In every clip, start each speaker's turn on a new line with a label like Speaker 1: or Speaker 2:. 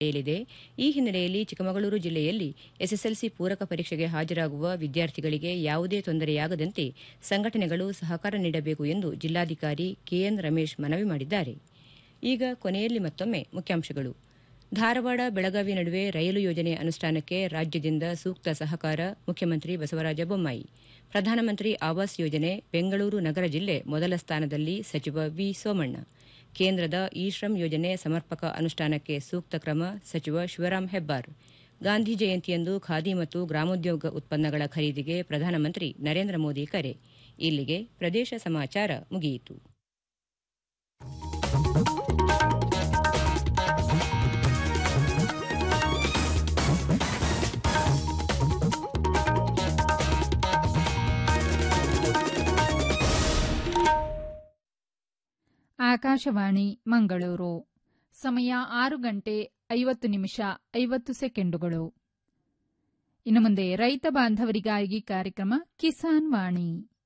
Speaker 1: ನಡೆಯಲಿದೆ ಈ ಹಿನ್ನೆಲೆಯಲ್ಲಿ ಚಿಕ್ಕಮಗಳೂರು ಜಿಲ್ಲೆಯಲ್ಲಿ ಎಸ್ಎಸ್ಎಲ್ಸಿ ಪೂರಕ ಪರೀಕ್ಷೆಗೆ ಹಾಜರಾಗುವ ವಿದ್ಯಾರ್ಥಿಗಳಿಗೆ ಯಾವುದೇ ತೊಂದರೆಯಾಗದಂತೆ ಸಂಘಟನೆಗಳು ಸಹಕಾರ ನೀಡಬೇಕು ಎಂದು ಜಿಲ್ಲಾಧಿಕಾರಿ ಕೆಎನ್ ರಮೇಶ್ ಮನವಿ ಮಾಡಿದ್ದಾರೆ ಈಗ ಕೊನೆಯಲ್ಲಿ ಮತ್ತೊಮ್ಮೆ ಮುಖ್ಯಾಂಶಗಳು ಧಾರವಾಡ ಬೆಳಗಾವಿ ನಡುವೆ ರೈಲು ಯೋಜನೆ ಅನುಷ್ಠಾನಕ್ಕೆ ರಾಜ್ಯದಿಂದ ಸೂಕ್ತ ಸಹಕಾರ ಮುಖ್ಯಮಂತ್ರಿ ಬಸವರಾಜ ಬೊಮ್ಮಾಯಿ ಪ್ರಧಾನಮಂತ್ರಿ ಆವಾಸ್ ಯೋಜನೆ ಬೆಂಗಳೂರು ನಗರ ಜಿಲ್ಲೆ ಮೊದಲ ಸ್ಥಾನದಲ್ಲಿ ಸಚಿವ ವಿ ಸೋಮಣ್ಣ ಕೇಂದ್ರದ ಇ ಶ್ರಮ್ ಯೋಜನೆ ಸಮರ್ಪಕ ಅನುಷ್ಠಾನಕ್ಕೆ ಸೂಕ್ತ ಕ್ರಮ ಸಚಿವ ಶಿವರಾಂ ಹೆಬ್ಬಾರ್ ಗಾಂಧಿ ಜಯಂತಿಯಂದು ಖಾದಿ ಮತ್ತು ಗ್ರಾಮೋದ್ಯೋಗ ಉತ್ಪನ್ನಗಳ ಖರೀದಿಗೆ ಪ್ರಧಾನಮಂತ್ರಿ ನರೇಂದ್ರ ಮೋದಿ ಕರೆ ಇಲ್ಲಿಗೆ ಪ್ರದೇಶ ಸಮಾಚಾರ ಮುಗಿಯಿತು
Speaker 2: ಆಕಾಶವಾಣಿ ಮಂಗಳೂರು ಸಮಯ ಆರು ಗಂಟೆ ಐವತ್ತು ನಿಮಿಷ ಐವತ್ತು ಸೆಕೆಂಡುಗಳು ಇನ್ನು ಮುಂದೆ ರೈತ ಬಾಂಧವರಿಗಾಗಿ ಕಾರ್ಯಕ್ರಮ ಕಿಸಾನ್ ವಾಣಿ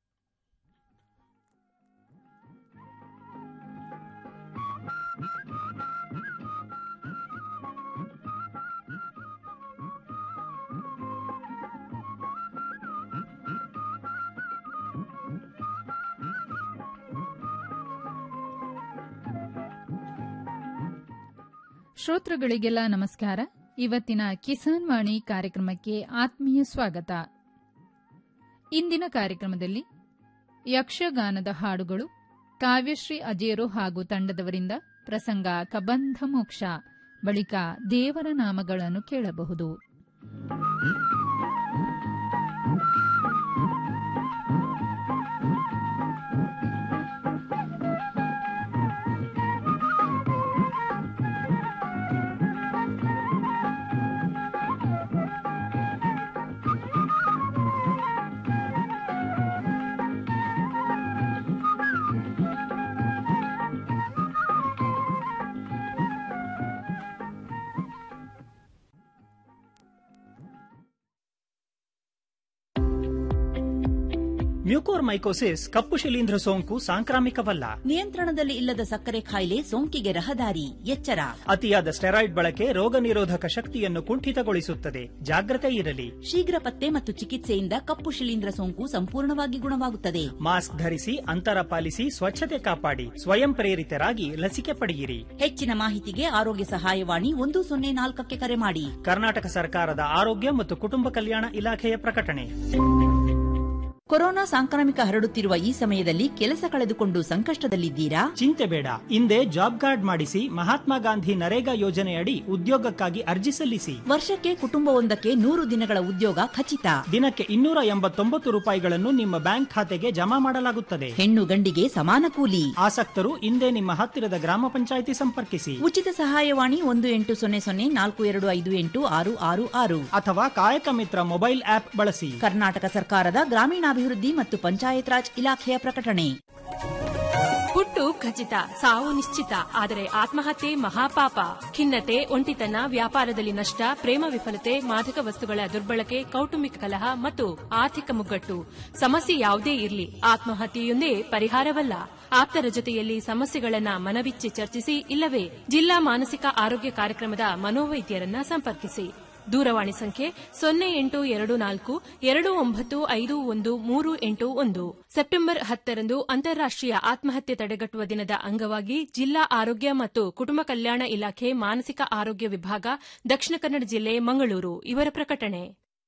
Speaker 2: ಶ್ರೋತೃಗಳಿಗೆಲ್ಲ ನಮಸ್ಕಾರ ಇವತ್ತಿನ ಕಿಸಾನ್ ವಾಣಿ ಕಾರ್ಯಕ್ರಮಕ್ಕೆ ಆತ್ಮೀಯ ಸ್ವಾಗತ ಇಂದಿನ ಕಾರ್ಯಕ್ರಮದಲ್ಲಿ ಯಕ್ಷಗಾನದ ಹಾಡುಗಳು ಕಾವ್ಯಶ್ರೀ ಅಜೇರು ಹಾಗೂ ತಂಡದವರಿಂದ ಪ್ರಸಂಗ ಕಬಂಧ ಮೋಕ್ಷ ಬಳಿಕ ದೇವರ ನಾಮಗಳನ್ನು ಕೇಳಬಹುದು
Speaker 3: ಮ್ಯೂಕೋರ್ಮೈಕೋಸಿಸ್ ಕಪ್ಪು ಶಿಲೀಂಧ್ರ ಸೋಂಕು ಸಾಂಕ್ರಾಮಿಕವಲ್ಲ
Speaker 4: ನಿಯಂತ್ರಣದಲ್ಲಿ ಇಲ್ಲದ ಸಕ್ಕರೆ ಕಾಯಿಲೆ ಸೋಂಕಿಗೆ ರಹದಾರಿ ಎಚ್ಚರ
Speaker 3: ಅತಿಯಾದ ಸ್ಟೆರಾಯ್ಡ್ ಬಳಕೆ ರೋಗ ನಿರೋಧಕ ಶಕ್ತಿಯನ್ನು ಕುಂಠಿತಗೊಳಿಸುತ್ತದೆ ಜಾಗ್ರತೆ ಇರಲಿ
Speaker 4: ಶೀಘ್ರ ಪತ್ತೆ ಮತ್ತು ಚಿಕಿತ್ಸೆಯಿಂದ ಕಪ್ಪು ಶಿಲೀಂಧ್ರ ಸೋಂಕು ಸಂಪೂರ್ಣವಾಗಿ ಗುಣವಾಗುತ್ತದೆ
Speaker 3: ಮಾಸ್ಕ್ ಧರಿಸಿ ಅಂತರ ಪಾಲಿಸಿ ಸ್ವಚ್ಛತೆ ಕಾಪಾಡಿ ಸ್ವಯಂ ಪ್ರೇರಿತರಾಗಿ ಲಸಿಕೆ ಪಡೆಯಿರಿ
Speaker 4: ಹೆಚ್ಚಿನ ಮಾಹಿತಿಗೆ ಆರೋಗ್ಯ ಸಹಾಯವಾಣಿ ಒಂದು ಸೊನ್ನೆ ನಾಲ್ಕಕ್ಕೆ ಕರೆ ಮಾಡಿ
Speaker 3: ಕರ್ನಾಟಕ ಸರ್ಕಾರದ ಆರೋಗ್ಯ ಮತ್ತು ಕುಟುಂಬ ಕಲ್ಯಾಣ ಇಲಾಖೆಯ ಪ್ರಕಟಣೆ
Speaker 4: ಕೊರೋನಾ ಸಾಂಕ್ರಾಮಿಕ ಹರಡುತ್ತಿರುವ ಈ ಸಮಯದಲ್ಲಿ ಕೆಲಸ ಕಳೆದುಕೊಂಡು ಸಂಕಷ್ಟದಲ್ಲಿದ್ದೀರಾ
Speaker 3: ಚಿಂತೆ ಬೇಡ ಹಿಂದೆ ಜಾಬ್ ಕಾರ್ಡ್ ಮಾಡಿಸಿ ಮಹಾತ್ಮ ಗಾಂಧಿ ನರೇಗಾ ಯೋಜನೆಯಡಿ ಉದ್ಯೋಗಕ್ಕಾಗಿ ಅರ್ಜಿ ಸಲ್ಲಿಸಿ
Speaker 4: ವರ್ಷಕ್ಕೆ ಕುಟುಂಬವೊಂದಕ್ಕೆ ನೂರು ದಿನಗಳ ಉದ್ಯೋಗ ಖಚಿತ
Speaker 3: ದಿನಕ್ಕೆ ಇನ್ನೂರ ಎಂಬತ್ತೊಂಬತ್ತು ರೂಪಾಯಿಗಳನ್ನು ನಿಮ್ಮ ಬ್ಯಾಂಕ್ ಖಾತೆಗೆ ಜಮಾ ಮಾಡಲಾಗುತ್ತದೆ
Speaker 4: ಹೆಣ್ಣು ಗಂಡಿಗೆ ಸಮಾನ ಕೂಲಿ
Speaker 3: ಆಸಕ್ತರು ಹಿಂದೆ ನಿಮ್ಮ ಹತ್ತಿರದ ಗ್ರಾಮ ಪಂಚಾಯಿತಿ ಸಂಪರ್ಕಿಸಿ
Speaker 4: ಉಚಿತ ಸಹಾಯವಾಣಿ ಒಂದು ಎಂಟು ಸೊನ್ನೆ ಸೊನ್ನೆ ನಾಲ್ಕು ಎರಡು ಐದು ಎಂಟು ಆರು ಆರು ಆರು
Speaker 3: ಅಥವಾ ಕಾಯಕ ಮಿತ್ರ ಮೊಬೈಲ್ ಆಪ್ ಬಳಸಿ
Speaker 4: ಕರ್ನಾಟಕ ಸರ್ಕಾರದ ಗ್ರಾಮೀಣಾಭಿವೃದ್ಧಿ ಮತ್ತು ಪಂಚಾಯತ್ ರಾಜ್ ಇಲಾಖೆಯ ಪ್ರಕಟಣೆ
Speaker 5: ಹುಟ್ಟು ಖಚಿತ ಸಾವು ನಿಶ್ಚಿತ ಆದರೆ ಆತ್ಮಹತ್ಯೆ ಮಹಾಪಾಪ ಖಿನ್ನತೆ ಒಂಟಿತನ ವ್ಯಾಪಾರದಲ್ಲಿ ನಷ್ಟ ಪ್ರೇಮ ವಿಫಲತೆ ಮಾದಕ ವಸ್ತುಗಳ ದುರ್ಬಳಕೆ ಕೌಟುಂಬಿಕ ಕಲಹ ಮತ್ತು ಆರ್ಥಿಕ ಮುಗ್ಗಟ್ಟು ಸಮಸ್ಯೆ ಯಾವುದೇ ಇರಲಿ ಆತ್ಮಹತ್ಯೆಯೊಂದೇ ಪರಿಹಾರವಲ್ಲ ಆಪ್ತರ ಜೊತೆಯಲ್ಲಿ ಸಮಸ್ಯೆಗಳನ್ನ ಮನಬಿಚ್ಚಿ ಚರ್ಚಿಸಿ ಇಲ್ಲವೇ ಜಿಲ್ಲಾ ಮಾನಸಿಕ ಆರೋಗ್ಯ ಕಾರ್ಯಕ್ರಮದ ಮನೋವೈದ್ಯರನ್ನ ಸಂಪರ್ಕಿಸಿ ದೂರವಾಣಿ ಸಂಖ್ಯೆ ಸೊನ್ನೆ ಎಂಟು ಎರಡು ನಾಲ್ಕು ಎರಡು ಒಂಬತ್ತು ಐದು ಒಂದು ಮೂರು ಎಂಟು ಒಂದು ಸೆಪ್ಟೆಂಬರ್ ಹತ್ತರಂದು ಅಂತಾರಾಷ್ಟೀಯ ಆತ್ಮಹತ್ಯೆ ತಡೆಗಟ್ಟುವ ದಿನದ ಅಂಗವಾಗಿ ಜಿಲ್ಲಾ ಆರೋಗ್ಯ ಮತ್ತು ಕುಟುಂಬ ಕಲ್ಯಾಣ ಇಲಾಖೆ ಮಾನಸಿಕ ಆರೋಗ್ಯ ವಿಭಾಗ ದಕ್ಷಿಣ ಕನ್ನಡ ಜಿಲ್ಲೆ ಮಂಗಳೂರು ಇವರ ಪ್ರಕಟಣೆ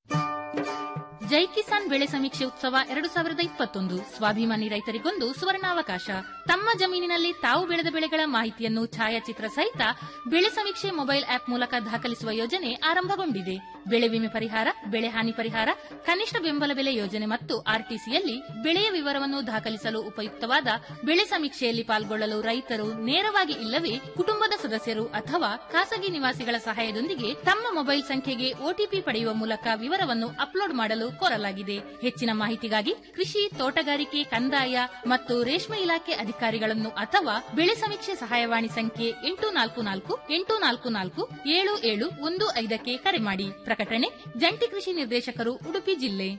Speaker 6: ಜೈ ಕಿಸಾನ್ ಬೆಳೆ ಸಮೀಕ್ಷೆ ಉತ್ಸವ ಎರಡು ಸಾವಿರದ ಇಪ್ಪತ್ತೊಂದು ಸ್ವಾಭಿಮಾನಿ ರೈತರಿಗೊಂದು ಸುವರ್ಣಾವಕಾಶ ತಮ್ಮ ಜಮೀನಿನಲ್ಲಿ ತಾವು ಬೆಳೆದ ಬೆಳೆಗಳ ಮಾಹಿತಿಯನ್ನು ಛಾಯಾಚಿತ್ರ ಸಹಿತ ಬೆಳೆ ಸಮೀಕ್ಷೆ ಮೊಬೈಲ್ ಆಪ್ ಮೂಲಕ ದಾಖಲಿಸುವ ಯೋಜನೆ ಆರಂಭಗೊಂಡಿದೆ ಬೆಳೆ ವಿಮೆ ಪರಿಹಾರ ಬೆಳೆ ಹಾನಿ ಪರಿಹಾರ ಕನಿಷ್ಠ ಬೆಂಬಲ ಬೆಲೆ ಯೋಜನೆ ಮತ್ತು ಆರ್ಟಿಸಿಯಲ್ಲಿ ಬೆಳೆಯ ವಿವರವನ್ನು ದಾಖಲಿಸಲು ಉಪಯುಕ್ತವಾದ ಬೆಳೆ ಸಮೀಕ್ಷೆಯಲ್ಲಿ ಪಾಲ್ಗೊಳ್ಳಲು ರೈತರು ನೇರವಾಗಿ ಇಲ್ಲವೇ ಕುಟುಂಬದ ಸದಸ್ಯರು ಅಥವಾ ಖಾಸಗಿ ನಿವಾಸಿಗಳ ಸಹಾಯದೊಂದಿಗೆ ತಮ್ಮ ಮೊಬೈಲ್ ಸಂಖ್ಯೆಗೆ ಒಟಿಪಿ ಪಡೆಯುವ ಮೂಲಕ ವಿವರವನ್ನು ಅಪ್ಲೋಡ್ ಮಾಡಲು ಕೋರಲಾಗಿದೆ ಹೆಚ್ಚಿನ ಮಾಹಿತಿಗಾಗಿ ಕೃಷಿ ತೋಟಗಾರಿಕೆ ಕಂದಾಯ ಮತ್ತು ರೇಷ್ಮೆ ಇಲಾಖೆ ಅಧಿಕಾರಿಗಳನ್ನು ಅಥವಾ ಬೆಳೆ ಸಮೀಕ್ಷೆ ಸಹಾಯವಾಣಿ ಸಂಖ್ಯೆ ಎಂಟು ನಾಲ್ಕು ನಾಲ್ಕು ಎಂಟು ನಾಲ್ಕು ನಾಲ್ಕು ಏಳು ಏಳು ಒಂದು ಐದಕ್ಕೆ ಕರೆ ಮಾಡಿ ಪ್ರಕಟಣೆ ಜಂಟಿ ಕೃಷಿ ನಿರ್ದೇಶಕರು ಉಡುಪಿ ಜಿಲ್ಲೆ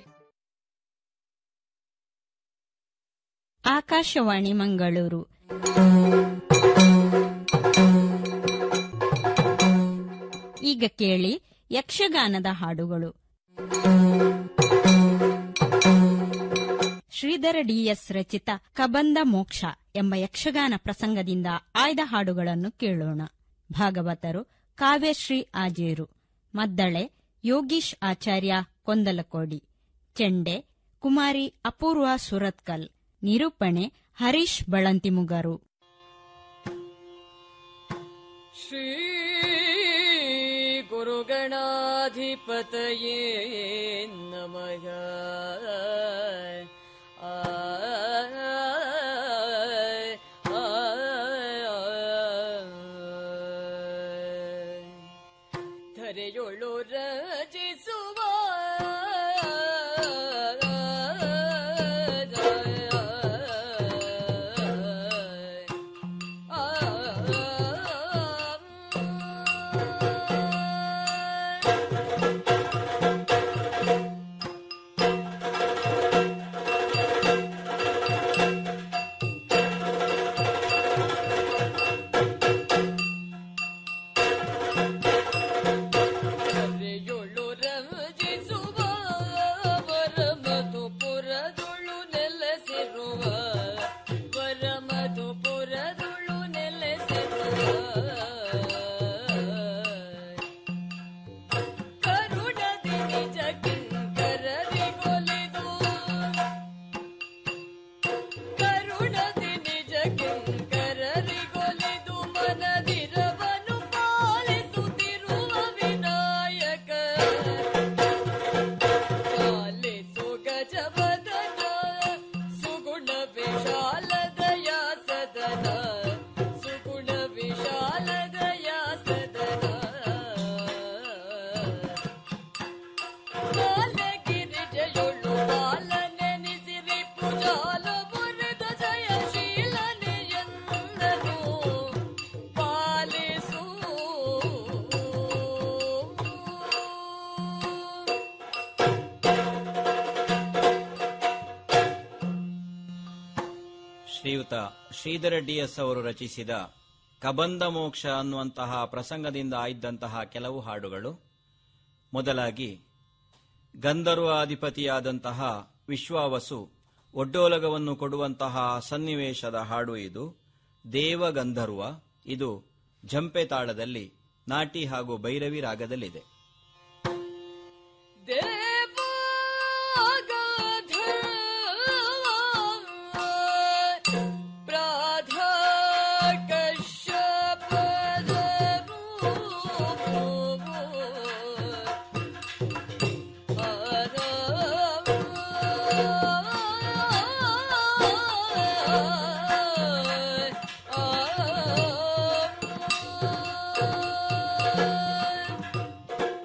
Speaker 7: ಆಕಾಶವಾಣಿ ಮಂಗಳೂರು ಈಗ ಕೇಳಿ ಯಕ್ಷಗಾನದ ಹಾಡುಗಳು ಶ್ರೀಧರ ಡಿಎಸ್ ರಚಿತ ಕಬಂದ ಮೋಕ್ಷ ಎಂಬ ಯಕ್ಷಗಾನ ಪ್ರಸಂಗದಿಂದ ಆಯ್ದ ಹಾಡುಗಳನ್ನು ಕೇಳೋಣ ಭಾಗವತರು ಕಾವ್ಯಶ್ರೀ ಆಜೇರು ಮದ್ದಳೆ ಯೋಗೀಶ್ ಆಚಾರ್ಯ ಕೊಂದಲಕೋಡಿ ಚೆಂಡೆ ಕುಮಾರಿ ಅಪೂರ್ವ ಸುರತ್ಕಲ್ ನಿರೂಪಣೆ ಹರೀಶ್ ಬಳಂತಿಮುಗರು
Speaker 8: श्री गुरुगणाधिपतये नमः ಧರೆಯೊಳು ರಚಿಸುವ ಧರೆಯೊಳು ರಚಿಸುವ ವರಮಧುಪುರದೊಳು ನೆಲೆಸಿರುವ ವರಮಧುಪುರದೊಳು ನೆಲೆಸಿರುವ ಕರುಣದಿ ನಿಜ ಕಿಂಕರರಿಗೊಲಿದು ಕರುಣದಿ ನಿಜ ಕಿಂಕರರಿಗೊಲಿದು ಮನದಿರವನು ಪಾಲಿಸುತ್ತಿರುವ ವಿನಾಯಕ ಪಾಲಿಸು ಗಜವದನ ಸುಗುಣ ವಿಶಾಲದಯ ಸದನ ಸುಗುಣ ವಿಶಾಲದಯ ಸದನ ಬಾಲಗಿರಿಜಯೊಳು ಬಾಲನೆನಿಸಿರಿ ಪುಜಾಲ ಮುರಿದ ಜಯಶೀಲನೆಯಂದನು ಪಾಲಿಸು
Speaker 9: ಶ್ರೀಯುತ ಶ್ರೀಧರ ಡಿಎಸ್ ಅವರು ರಚಿಸಿದ ಕಬಂದ ಮೋಕ್ಷ ಅನ್ನುವಂತಹ ಪ್ರಸಂಗದಿಂದ ಆಯ್ದಂತಹ ಕೆಲವು ಹಾಡುಗಳು ಮೊದಲಾಗಿ ಗಂಧರ್ವಾಧಿಪತಿಯಾದಂತಹ ವಿಶ್ವಾವಸು ಒಡ್ಡೋಲಗವನ್ನು ಕೊಡುವಂತಹ ಸನ್ನಿವೇಶದ ಹಾಡು ಇದು ದೇವಗಂಧರ್ವ ಇದು ಝಂಪೆ ತಾಳದಲ್ಲಿ ನಾಟಿ ಹಾಗೂ ಭೈರವಿ ರಾಗದಲ್ಲಿದೆ
Speaker 8: ಆ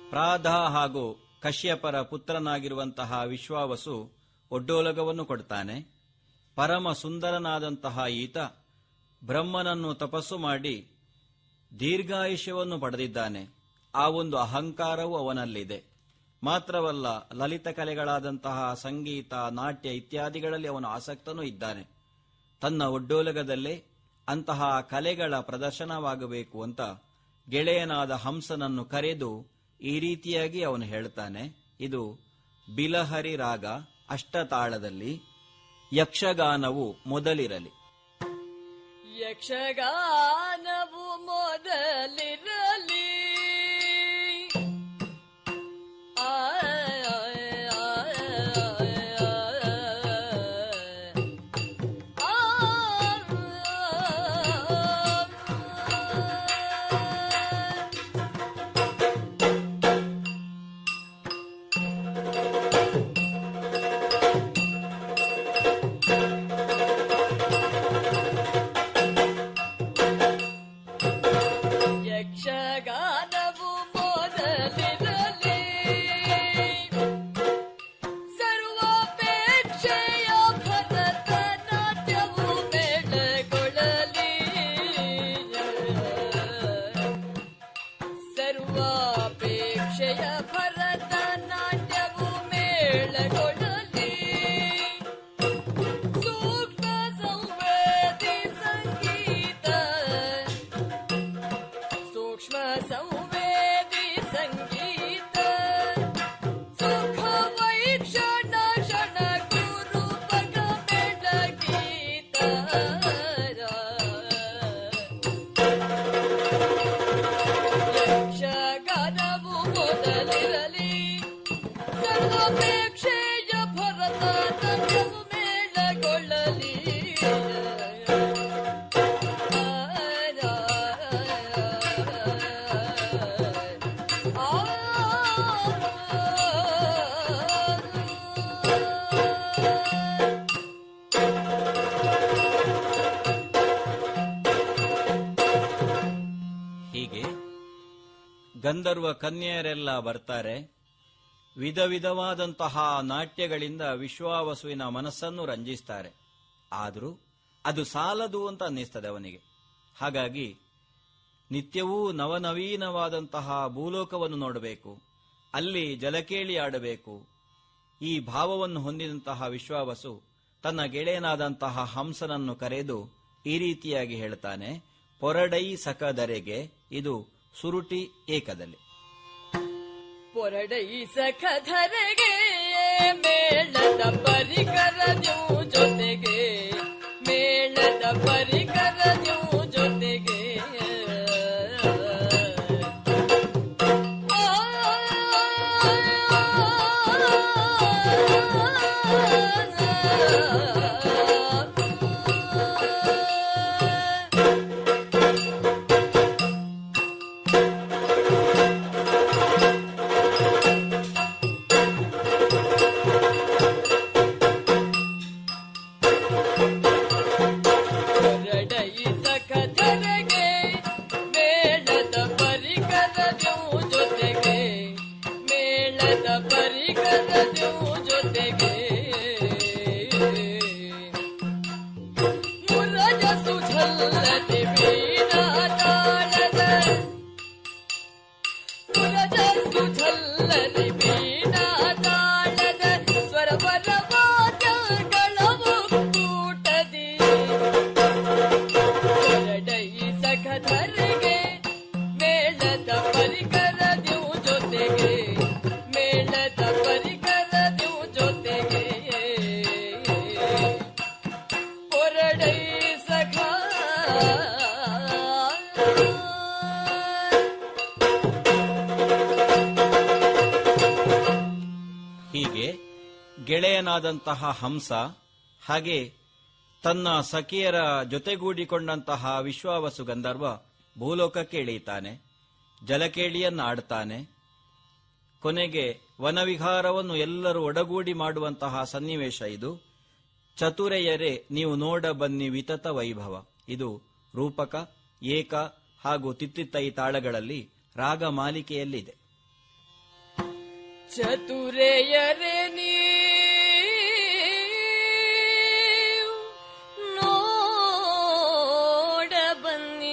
Speaker 9: ಪ್ರಾಧ ಹಾಗೂ ಕಶ್ಯಪರ ಪುತ್ರನಾಗಿರುವಂತಹ ವಿಶ್ವಾವಸು ಒಡ್ಡೋಲಗವನ್ನು ಕೊಡ್ತಾನೆ ಪರಮ ಸುಂದರನಾದಂತಹ ಈತ ಬ್ರಹ್ಮನನ್ನು ತಪಸ್ಸು ಮಾಡಿ ದೀರ್ಘಾಯುಷ್ಯವನ್ನು ಪಡೆದಿದ್ದಾನೆ ಆ ಒಂದು ಅಹಂಕಾರವು ಅವನಲ್ಲಿದೆ ಮಾತ್ರವಲ್ಲ ಲಲಿತ ಕಲೆಗಳಾದಂತಹ ಸಂಗೀತ ನಾಟ್ಯ ಇತ್ಯಾದಿಗಳಲ್ಲಿ ಅವನು ಆಸಕ್ತನೂ ಇದ್ದಾನೆ ತನ್ನ ಒಡ್ಡೋಲಗದಲ್ಲೇ ಅಂತಹ ಕಲೆಗಳ ಪ್ರದರ್ಶನವಾಗಬೇಕು ಅಂತ ಗೆಳೆಯನಾದ ಹಂಸನನ್ನು ಕರೆದು ಈ ರೀತಿಯಾಗಿ ಅವನು ಹೇಳ್ತಾನೆ ಇದು ಬಿಲಹರಿ ರಾಗ ಅಷ್ಟತಾಳದಲ್ಲಿ ಯಕ್ಷಗಾನವು ಮೊದಲಿರಲಿ
Speaker 8: ಯಕ್ಷಗಾನವು ಮೊದಲಿರಲಿ ಆ, ಆ, ಆ, ಯಕ್ಷಗಾನವು ಮೊದಲಿರಲಿ ಸರ್ವಾಪೇಕ್ಷೆಯ ಭರತನಾಟ್ಯವು ಮೇಳಗೊಳ್ಳಲಿ ಸರ್ವಾಪೇಕ್ಷೆಯ ಭರತನಾಟ್ಯವು ಮೇಳಗೊಳ್ಳಲಿ ಸೂಕ್ಷ್ಮ ಸಂವೇದಿ ಸಂಗೀತ ಸೂಕ್ಷ್ಮ ಸಂವೇದಿ ಸಂಗೀತ ಸುಖ ವೈಕ್ಷಣ ಕ್ಷಣ ಗುರು ಪಗಮೆಡ ಗೀತ ಯಕ್ಷಗಾನವು ಮೊದಲಿರಲಿ ಸರ್ವಾಪೇಕ್ಷೆಯ ಭರತ ತಂತ್ರವು ಮೇಳಗೊಳ್ಳಲಿ
Speaker 9: ಹೀಗೆ ಗಂಧರ್ವ ಕನ್ಯೆಯರೆಲ್ಲ ಬರ್ತಾರೆ ವಿಧ ವಿಧವಾದಂತಹ ನಾಟ್ಯಗಳಿಂದ ವಿಶ್ವಾವಸುವಿನ ಮನಸ್ಸನ್ನು ರಂಜಿಸ್ತಾರೆ ಆದರೂ ಅದು ಸಾಲದು ಅಂತ ಅನ್ನಿಸ್ತದೆ ಅವನಿಗೆ ಹಾಗಾಗಿ ನಿತ್ಯವೂ ನವನವೀನವಾದಂತಹ ಭೂಲೋಕವನ್ನು ನೋಡಬೇಕು ಅಲ್ಲಿ ಜಲಕೇಳಿ ಆಡಬೇಕು ಈ ಭಾವವನ್ನು ಹೊಂದಿದಂತಹ ವಿಶ್ವಾವಸು ತನ್ನ ಗೆಳೆಯನಾದಂತಹ ಹಂಸನನ್ನು ಕರೆದು ಈ ರೀತಿಯಾಗಿ ಹೇಳ್ತಾನೆ ಪೊರಡೈ ಸಕದರೆಗೆ ಇದು ಸುರುಟಿ ಏಕದಲ್ಲಿ
Speaker 8: ಪೊರಡೈ ಸಖಧರೆಗೆ ಮೇಳದ ಪರಿಕರದು ಜೊತೆಗೆ ಮೇಳದ ಪರಿಕರದು ಜೊತೆಗೆ ಪೊರಡೈ ಸಖಧರೆಗೆ ಮೇಳದ ಪರಿಕರದು ಜೊತೆಗೆ ಮೇಳದ ಪರಿಕರದು ಜೊತೆಗೆ ಮುರಜ ಸುझಲ್ಲದೆ ವೀಣಾ ತಾಳದ ಮುರಜ ಸುझಲ್ಲದೆ ವೀಣಾ ತಾಳದ ಸ್ವರವರವಾದಗಳವು ಕೂಟದಿ ಹೊರಡೈ ಸಖಧರಿಗೆ ಮೇಳದ ಪರಿಕರದು ಜೊತೆಗೆ ಮೇಳದ ಪರಿಕರದು ಜೊತೆಗೆ ಹೊರಡೈ ಸಖ
Speaker 9: ಹೀಗೆ ಗೆಳೆಯನಾದಂತಹ ಹಂಸ ಹಾಗೆ ತನ್ನ ಸಖಿಯರ ಜೊತೆಗೂಡಿಕೊಂಡಂತಹ ವಿಶ್ವಾವಸು ಗಂಧರ್ವ ಭೂಲೋಕಕ್ಕೆ ಇಳಿಯುತ್ತಾನೆ ಜಲಕೇಳಿಯನ್ನು ಆಡ್ತಾನೆ ಕೊನೆಗೆ ವನವಿಹಾರವನ್ನು ಎಲ್ಲರೂ ಒಡಗೂಡಿ ಮಾಡುವಂತಹ ಸನ್ನಿವೇಶ ಇದು ಚತುರೆಯರೇ ನೀವು ನೋಡ ಬನ್ನಿ ವಿತತ ವೈಭವ ಇದು ರೂಪಕ ಏಕ ಹಾಗೂ ತಿತ್ತಿತ್ತೈ ತಾಳಗಳಲ್ಲಿ ರಾಗ ಮಾಲಿಕೆಯಲ್ಲಿದೆ
Speaker 8: ಚತುರೆಯರೆ ನೀ ನೋಡ ಬನ್ನಿ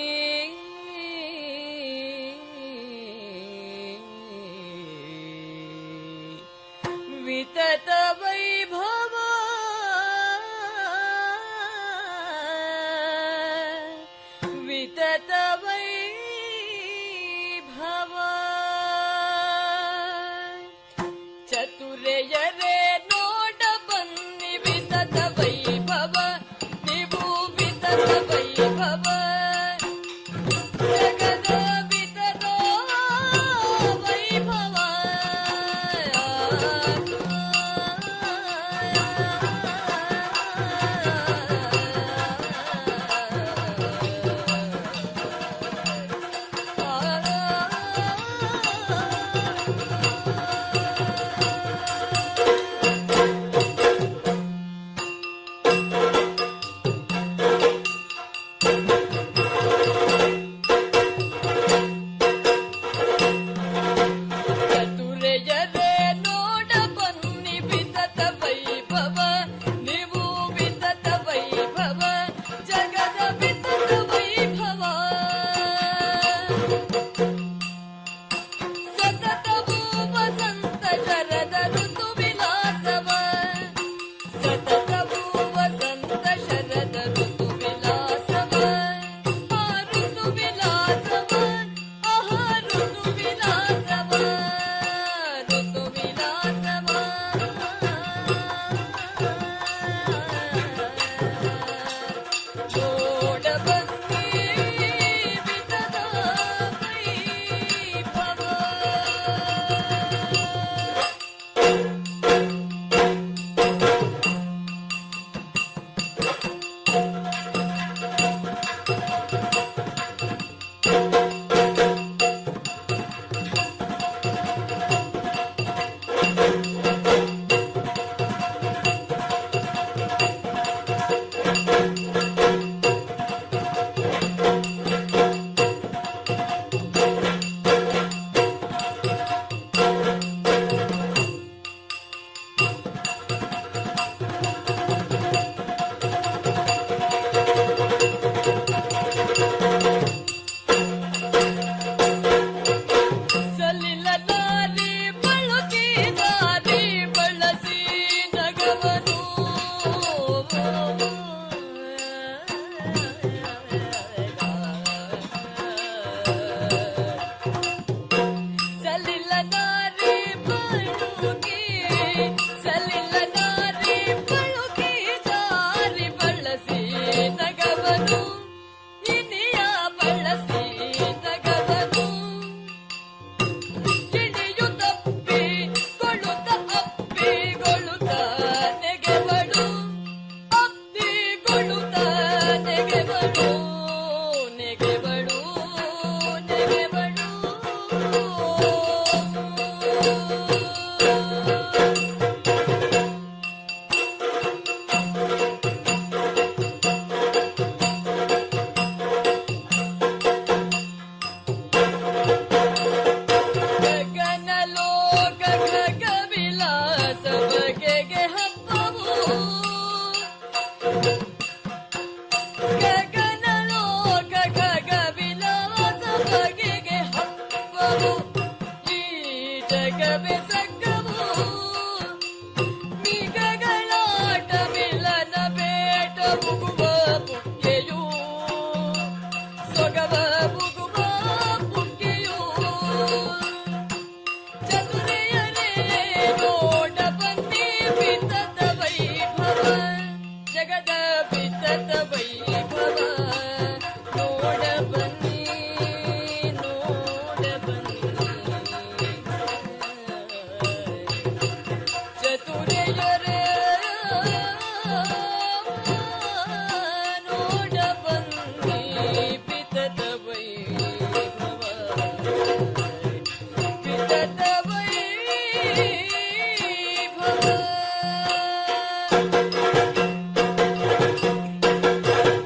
Speaker 8: ವಿತತ ವೈಭವ ವಿತತ ವೈಭವ ಚತುರೆಯರೆ ನೋಡ ಬನ್ನಿ ವಿತತ ವೈಭವ ನೀವು ವಿತತ ವೈಭವ ಜಗದ ವಿತತ ವೈಭವ ಚತುರೆಯರೆ ನೋಡ ಬನ್ನಿ ವಿತತ ವೈಭವ ನೀವು ವಿತತ ವೈಭವ ಜಗದ ವಿತತ ವೈಭವ ಸತತವೂ ವಸಂತ ಶರದ ಋತು ವಿಲಾಸವ ಸತತವೂ ವಸಂತ ಶರದ ಋತು ವಿಲಾಸವ ಆ ಋತು ವಿಲಾಸವ ಆಹ ಋತು ವಿಲಾಸವ ಋತು ವಿಲಾಸವ ನೋಡ ಬನ್ನಿ ವಿತತ ವೈಭವ ಸಲಿಲ ದಾರಿ ಬಳಕೆ ದಾರಿ ಬಳಸಿ ನಗವನು ಸಲಿಲ ದಾರಿ ಬಳಕೆ ಸಲಿಲ ದಾರಿ ಬಳಕೆ ದಾರಿ ಬಳಸಿ ನಗವನು ಇನಿಯ ಬಳಸಿ ನಗವನು ಗಿಣಿಯು ತಪ್ಪಿ ಕೊಳುತ್ತ ಅಪ್ಪಿಗೊಳುತ್ತ ನೆಗೆಬಡು ಅಪ್ಪಿಗೊಳುತ್ತ ನೆಗೆಬಡು ನೆಗೆಬಡು ನೆಗೆಬಡು ಗಗನ ಲೋಕ ಖಗ ವಿಲಾಸ ಬಗೆಗೆ ಹಬ್ಬವು ಗಗನ ಲೋಕ ಖಗ ವಿಲಾಸ ಬಗೆಗೆ ಹಬ್ಬವು ಈ ಜಗವೇ ಸಗ್ಗವು ಮಿಗಗಳಾಟ ಮಿಲನ ಬೇಟ ಮುಗುವ ಪುಗ್ಗೆಯು ಸೊಗವ ಮುಗುವ ಪುಗ್ಗೆಯು ಚತುರೆಯರೇ ನೋಡ ಬನ್ನಿ ಬಿತ್ತದ ವೈಭವ ಜಗದ ಬಿತ್ತದ ವೈಭವ ನೋಡ ಬನ್ನಿ ನೋಡ ಬನ್ನಿ ಚತುರೆಯರೇ ನೋಡ ಬನ್ನಿ ಬಿತ್ತದ ವೈಭವ ಬಿತ್ತದ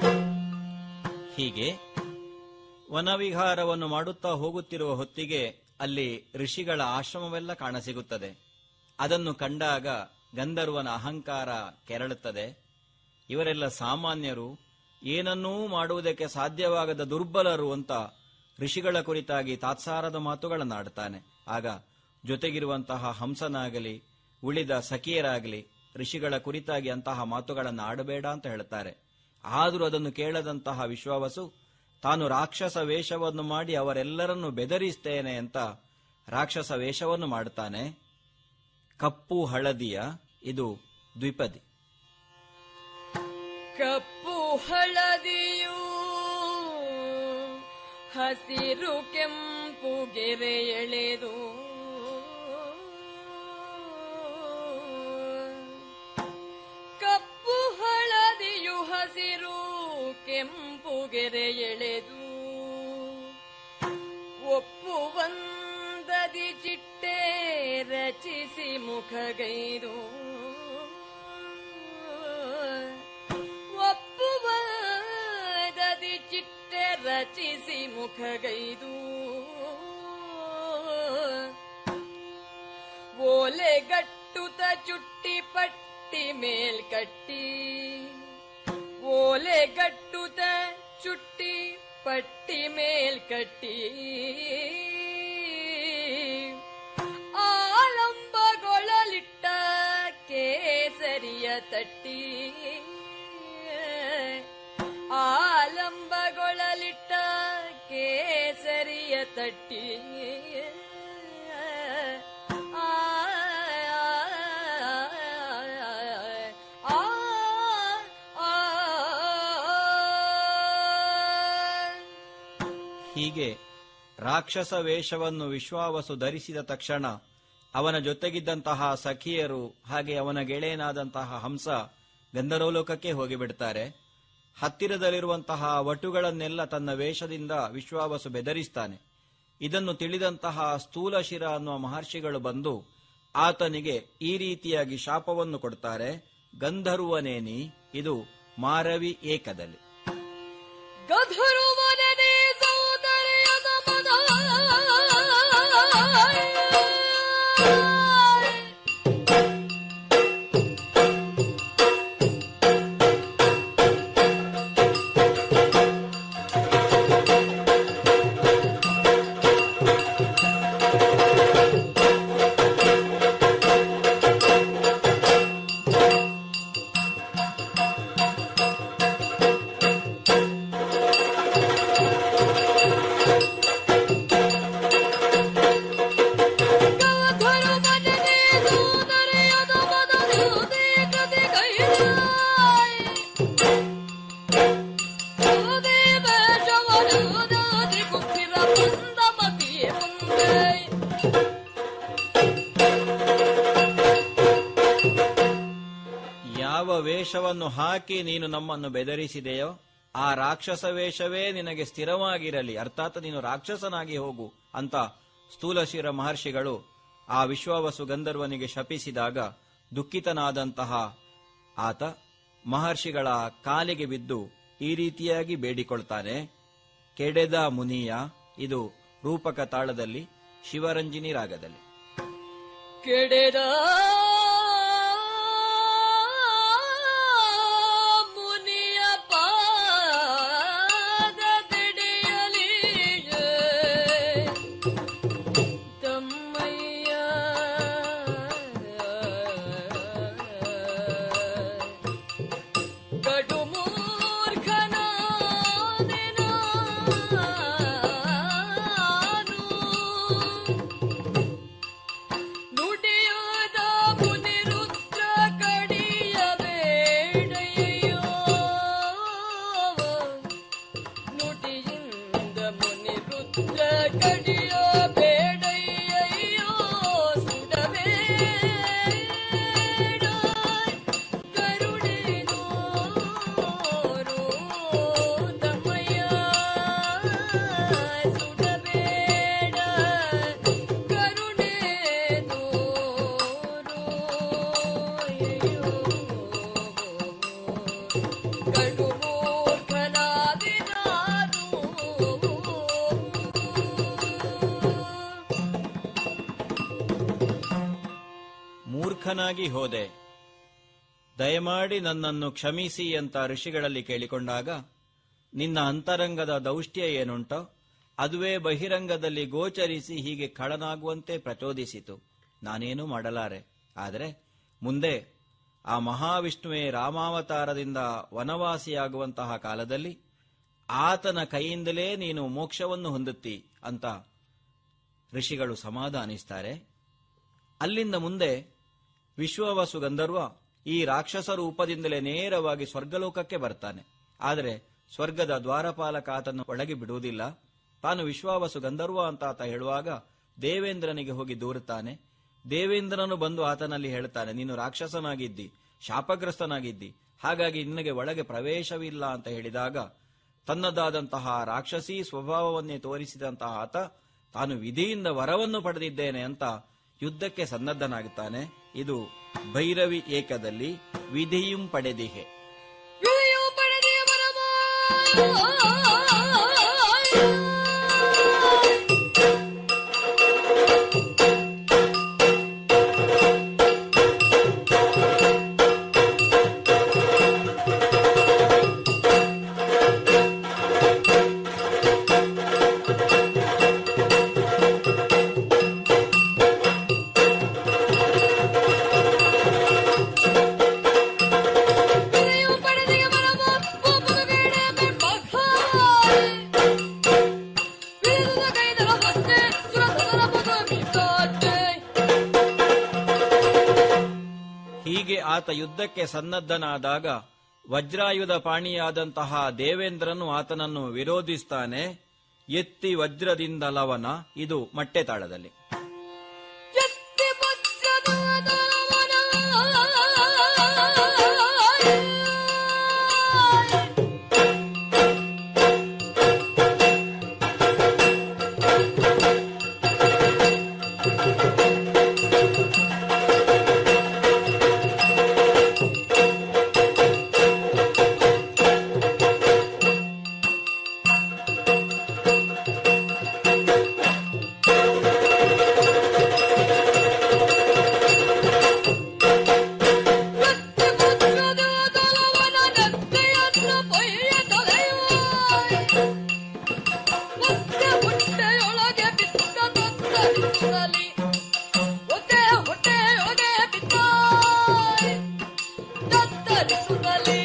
Speaker 9: ಹೀಗೆ ವನವಿಹಾರವನ್ನು ಮಾಡುತ್ತಾ ಹೋಗುತ್ತಿರುವ ಹೊತ್ತಿಗೆ ಅಲ್ಲಿ ಋಷಿಗಳ ಆಶ್ರಮವೆಲ್ಲ ಕಾಣಸಿಗುತ್ತದೆ ಅದನ್ನು ಕಂಡಾಗ ಗಂಧರ್ವನ ಅಹಂಕಾರ ಕೆರಳುತ್ತದೆ ಇವರೆಲ್ಲ ಸಾಮಾನ್ಯರು ಏನನ್ನೂ ಮಾಡುವುದಕ್ಕೆ ಸಾಧ್ಯವಾಗದ ದುರ್ಬಲರು ಅಂತ ಋಷಿಗಳ ಕುರಿತಾಗಿ ತಾತ್ಸಾರದ ಮಾತುಗಳನ್ನಾಡುತ್ತಾನೆ ಆಗ ಜೊತೆಗಿರುವಂತಹ ಹಂಸನಾಗಲಿ ಉಳಿದ ಸಖಿಯರಾಗಲಿ ಋಷಿಗಳ ಕುರಿತಾಗಿ ಅಂತಹ ಮಾತುಗಳನ್ನು ಆಡಬೇಡ ಅಂತ ಹೇಳುತ್ತಾರೆ ಆದರೂ ಅದನ್ನು ಕೇಳದಂತಹ ವಿಶ್ವಾವಸು ತಾನು ರಾಕ್ಷಸ ವೇಷವನ್ನು ಮಾಡಿ ಅವರೆಲ್ಲರನ್ನು ಬೆದರಿಸ್ತೇನೆ ಅಂತ ರಾಕ್ಷಸ ವೇಷವನ್ನು ಮಾಡುತ್ತಾನೆ ಕಪ್ಪು ಹಳದಿಯ ಇದು ದ್ವಿಪದಿ
Speaker 8: ಕಪ್ಪು ಹಳದಿಯು ಹಸಿರು ಕೆಂಪು ಗೆರೆ ಎಳೆದು ಕಪ್ಪು ಹಳದಿಯು ಹಸಿರು ಕೆಂಪು ಗೆರೆ ಎಳೆದು ಒಪ್ಪುವಂದದಿ ಚಿಟ್ಟೆ ರಚಿಸಿ ಮುಖಗೈದು ಒಪ್ಪುವದದಿ ಚಿಟ್ಟೆ ರಚಿಸಿ ಮುಖಗೈದು ಓಲೆಗಟ್ಟುತ ಚುಟ್ಟಿ ಪಟ್ಟಿ ಮೇಲ್ಕಟ್ಟಿ ಓಲೆಗಟ್ಟುತ ಚುಟ್ಟಿ ಪಟ್ಟಿ ಮೇಲ್ಕಟ್ಟಿ ಆಲಂಬಗೊಳಲಿಟ್ಟ ಕೇಸರಿಯ ತಟ್ಟಿ ಆಲಂಬಗೊಳಲಿಟ್ಟ ಕೇಸರಿಯ ತಟ್ಟಿ ಆ ಆ ಆ
Speaker 9: ಹೀಗೆ ರಾಕ್ಷಸ ವೇಷವನ್ನು ವಿಶ್ವಾವಸು ಧರಿಸಿದ ತಕ್ಷಣ ಅವನ ಜೊತೆಗಿದ್ದಂತಹ ಸಖಿಯರು ಹಾಗೆ ಅವನ ಗೆಳೆಯನಾದಂತಹ ಹಂಸ ಗಂಧರ್ವಲೋಕಕ್ಕೆ ಹೋಗಿಬಿಡ್ತಾರೆ ಹತ್ತಿರದಲ್ಲಿರುವಂತಹ ವಟುಗಳನ್ನೆಲ್ಲ ತನ್ನ ವೇಷದಿಂದ ವಿಶ್ವಾವಸು ಬೆದರಿಸ್ತಾನೆ ಇದನ್ನು ತಿಳಿದಂತಹ ಸ್ಥೂಲಶಿರ ಅನ್ನುವ ಮಹರ್ಷಿಗಳು ಬಂದು ಆತನಿಗೆ ಈ ರೀತಿಯಾಗಿ ಶಾಪವನ್ನು ಕೊಡ್ತಾರೆ ಗಂಧರ್ವನೇನಿ ಇದು ಮಾರವಿ ಏಕದಲ್ಲಿ
Speaker 8: ಗಧರುವನೇ ಸೋದರಿಯದ ಮದ ಗಧರುವನೇ ಸೋದರಿಯದ ಮದ ಕದೆ ಕೈಲಾಯ್ ದೇವ ಜವನಾದಿ ಕುಸ್ತಿರ ಬಂದಮತಿ ಮುಂದೆ
Speaker 9: ಯಾವ ವೇಷವನ್ನು ಹಾಕಿ ನೀನು ನಮ್ಮನ್ನು ಬೆದರಿಸಿದೆಯೋ ಆ ರಾಕ್ಷಸ ವೇಷವೇ ನಿನಗೆ ಸ್ಥಿರವಾಗಿರಲಿ ಅರ್ಥಾತ್ ನೀನು ರಾಕ್ಷಸನಾಗಿ ಹೋಗು ಅಂತ ಸ್ಥೂಲಶಿರ ಮಹರ್ಷಿಗಳು ಆ ವಿಶ್ವಾವಸು ಗಂಧರ್ವನಿಗೆ ಶಪಿಸಿದಾಗ ದುಃಖಿತನಾದಂತಹ ಆತ ಮಹರ್ಷಿಗಳ ಕಾಲಿಗೆ ಬಿದ್ದು ಈ ರೀತಿಯಾಗಿ ಬೇಡಿಕೊಳ್ತಾನೆ ಕೆಡೆದ ಮುನಿಯ ಇದು ರೂಪಕ ತಾಳದಲ್ಲಿ ಶಿವರಂಜಿನಿ ರಾಗದಲ್ಲಿ
Speaker 8: ಕೆಡೆದ ಮುನಿಯ ಪಾದದಡಿಯಲಿ ತಮ್ಮಯ್ಯ ಕಡು ಮೂರ್ಖನಾದೆ ನಾನು ನುಡಿಯುವುದ
Speaker 9: ಮೂರ್ಖನಾಗಿ ಹೋದೆ ದಯಮಾಡಿ ನನ್ನನ್ನು ಕ್ಷಮಿಸಿ ಅಂತ ಋಷಿಗಳಲ್ಲಿ ಕೇಳಿಕೊಂಡಾಗ ನಿನ್ನ ಅಂತರಂಗದ ದೌಷ್ಟ್ಯ ಏನುಂಟೋ ಅದುವೇ ಬಹಿರಂಗದಲ್ಲಿ ಗೋಚರಿಸಿ ಹೀಗೆ ಖಳನಾಗುವಂತೆ ಪ್ರಚೋದಿಸಿತು ನಾನೇನೂ ಮಾಡಲಾರೆ ಆದರೆ ಮುಂದೆ ಆ ಮಹಾವಿಷ್ಣುವೇ ರಾಮಾವತಾರದಿಂದ ವನವಾಸಿಯಾಗುವಂತಹ ಕಾಲದಲ್ಲಿ ಆತನ ಕೈಯಿಂದಲೇ ನೀನು ಮೋಕ್ಷವನ್ನು ಹೊಂದುತ್ತಿ ಅಂತ ಋಷಿಗಳು ಸಮಾಧಾನಿಸ್ತಾರೆ ಅಲ್ಲಿಂದ ಮುಂದೆ ವಿಶ್ವವಸು ಗಂಧರ್ವ ಈ ರಾಕ್ಷಸ ರೂಪದಿಂದಲೇ ನೇರವಾಗಿ ಸ್ವರ್ಗಲೋಕಕ್ಕೆ ಬರ್ತಾನೆ ಆದರೆ ಸ್ವರ್ಗದ ದ್ವಾರಪಾಲಕ ಆತನ್ನು ಒಳಗೆ ಬಿಡುವುದಿಲ್ಲ ತಾನು ವಿಶ್ವಾವಸು ಗಂಧರ್ವ ಅಂತ ಆತ ಹೇಳುವಾಗ ದೇವೇಂದ್ರನಿಗೆ ಹೋಗಿ ದೂರುತ್ತಾನೆ ದೇವೇಂದ್ರನು ಬಂದು ಆತನಲ್ಲಿ ಹೇಳ್ತಾನೆ ನೀನು ರಾಕ್ಷಸನಾಗಿದ್ದಿ ಶಾಪಗ್ರಸ್ತನಾಗಿದ್ದಿ ಹಾಗಾಗಿ ನಿನಗೆ ಒಳಗೆ ಪ್ರವೇಶವಿಲ್ಲ ಅಂತ ಹೇಳಿದಾಗ ತನ್ನದಾದಂತಹ ರಾಕ್ಷಸೀ ಸ್ವಭಾವವನ್ನೇ ತೋರಿಸಿದಂತಹ ಆತ ತಾನು ವಿಧಿಯಿಂದ ವರವನ್ನು ಪಡೆದಿದ್ದೇನೆ ಅಂತ ಯುದ್ಧಕ್ಕೆ ಸನ್ನದ್ಧನಾಗುತ್ತಾನೆ ಇದು ಭೈರವಿ ಏಕದಲ್ಲಿ ವಿಧಿಯುಂ ಪಡೆದಿಹೆ
Speaker 8: ವಿಧಿಯು ಪಡೆದಿಯ ಬರಮ ವಿಧಿಯು ಪಡೆದಿಯ ಬರಮ ಒಬ್ಬನು ಬೇಡ ಬೆಂಬಖಾಯ್ ವಿಧಿದ ಕೈದರ ಮತ್ತೆ ಸುರಸದರ ಪದ ಮಿತಾಟೆ
Speaker 9: ಹೀಗೆ ಆತ ಯುದ್ಧಕ್ಕೆ ಸನ್ನದ್ಧನಾದಾಗ ವಜ್ರಾಯುಧ ಪಾಣಿಯಾದಂತಹ ದೇವೇಂದ್ರನು ಆತನನ್ನು ವಿರೋಧಿಸ್ತಾನೆ ಎತ್ತಿ ವಜ್ರದಿಂದ ಲವನ ಇದು ಮಟ್ಟೆ ತಾಳದಲ್ಲಿ
Speaker 8: ಎತ್ತಿ ವಜ್ರದ ದಳವನ ಎತ್ತಿ ವಜ್ರದ ದಳವನ ನೆತ್ತೆಯನ್ನು ಪೊಯ್ಯ ತೊಳೆಯುವಾಯ್. ಒತ್ತೆ ಹೊಟ್ಟೆಯೊಳಗೆ ಬಿತ್ತ ತತ್ತರಿಸುತ್ತಲಿ. ಒತ್ತೆ ಹೊಟ್ಟೆಯೊಳಗೆ ಬಿತ್ತಾಯ್. ತತ್ತರಿಸುತ್ತಲಿ.